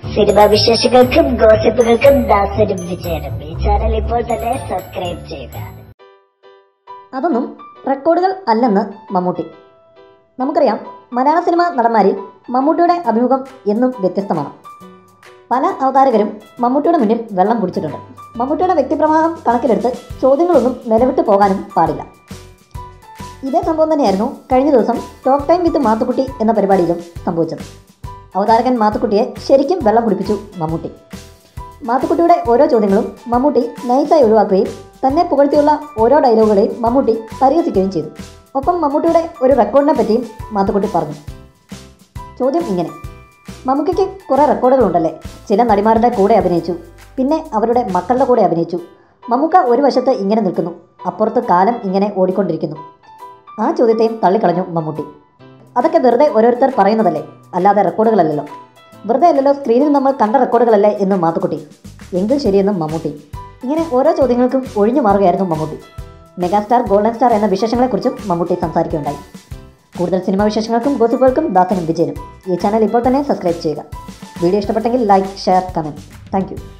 cinema വിശേഷങ്ങൾക്കും ഗോസിപ്പുകൾക്കും ദാസനും വിജയനും ഈ channel ഇപ്പോൾ തന്നെ സബ്സ്ക്രൈബ് ചെയ്യുക അതൊന്നും റെക്കോർഡുകൾ അല്ലെന്ന് മമ്മൂട്ടി നമുക്കറിയാം മലയാള സിനിമ നടന്മാരിൽ മമ്മൂട്ടിയുടെ അഭിമുഖം എന്നും വ്യത്യസ്തമാണ് പല അവതാരകരും മമ്മൂട്ടിയുടെ മുന്നിൽ വെള്ളം കുടിച്ചിട്ടുണ്ട് മമ്മൂട്ടിയുടെ വ്യക്തിപ്രവാഹം കണക്കിലെടുത്ത് ചോദ്യങ്ങളൊന്നും നിലവിട്ട് പോകാനും പാടില്ല ഇതേ സംഭവം തന്നെയായിരുന്നു കഴിഞ്ഞ ദിവസം ടോക്ക് ടൈം വിത്ത് മാത്തുക്കുട്ടി എന്ന പരിപാടിയിലും സംഭവിച്ചത് അവതാരകൻ മാത്തുക്കുട്ടിയെ ശരിക്കും വെള്ളം കുടിപ്പിച്ചു മമ്മൂട്ടി മാത്തുക്കുട്ടിയുടെ ഓരോ ചോദ്യങ്ങളും മമ്മൂട്ടി നൈസായി ഒഴിവാക്കുകയും തന്നെ പുകഴ്ത്തിയുള്ള ഓരോ ഡയലോഗുകളെയും മമ്മൂട്ടി പരിഹസിക്കുകയും ചെയ്തു ഒപ്പം മമ്മൂട്ടിയുടെ ഒരു റെക്കോർഡിനെ പറ്റിയും മാത്തുക്കുട്ടി പറഞ്ഞു ചോദ്യം ഇങ്ങനെ മമ്മൂക്കയ്ക്ക് കുറേ റെക്കോർഡുകളുണ്ടല്ലേ ചില നടിമാരുടെ കൂടെ അഭിനയിച്ചു പിന്നെ അവരുടെ മക്കളുടെ കൂടെ അഭിനയിച്ചു മമ്മൂക്ക ഒരു വശത്ത് ഇങ്ങനെ നിൽക്കുന്നു അപ്പുറത്ത് കാലം ഇങ്ങനെ ഓടിക്കൊണ്ടിരിക്കുന്നു ആ ചോദ്യത്തെയും തള്ളിക്കളഞ്ഞു മമ്മൂട്ടി അതൊക്കെ വെറുതെ ഓരോരുത്തർ പറയുന്നതല്ലേ അല്ലാതെ റെക്കോർഡുകളല്ലല്ലോ വെറുതെ അല്ലല്ലോ സ്ക്രീനിൽ നമ്മൾ കണ്ട റെക്കോർഡുകളല്ലേ എന്ന് മാത്തുക്കുട്ടി എങ്കിൽ ശരിയെന്നും മമ്മൂട്ടി ഇങ്ങനെ ഓരോ ചോദ്യങ്ങൾക്കും ഒഴിഞ്ഞു മാറുകയായിരുന്നു മമ്മൂട്ടി മെഗാസ്റ്റാർ ഗോൾഡൻ സ്റ്റാർ എന്ന വിശേഷങ്ങളെക്കുറിച്ചും മമ്മൂട്ടി സംസാരിക്കുകയുണ്ടായി കൂടുതൽ സിനിമാ വിശേഷങ്ങൾക്കും ഗോസിപ്പുകൾക്കും ദാസനും വിജയനും ഈ ചാനൽ ഇപ്പോൾ തന്നെ സബ്സ്ക്രൈബ് ചെയ്യുക വീഡിയോ ഇഷ്ടപ്പെട്ടെങ്കിൽ ലൈക്ക് ഷെയർ കമൻറ്റ് താങ്ക്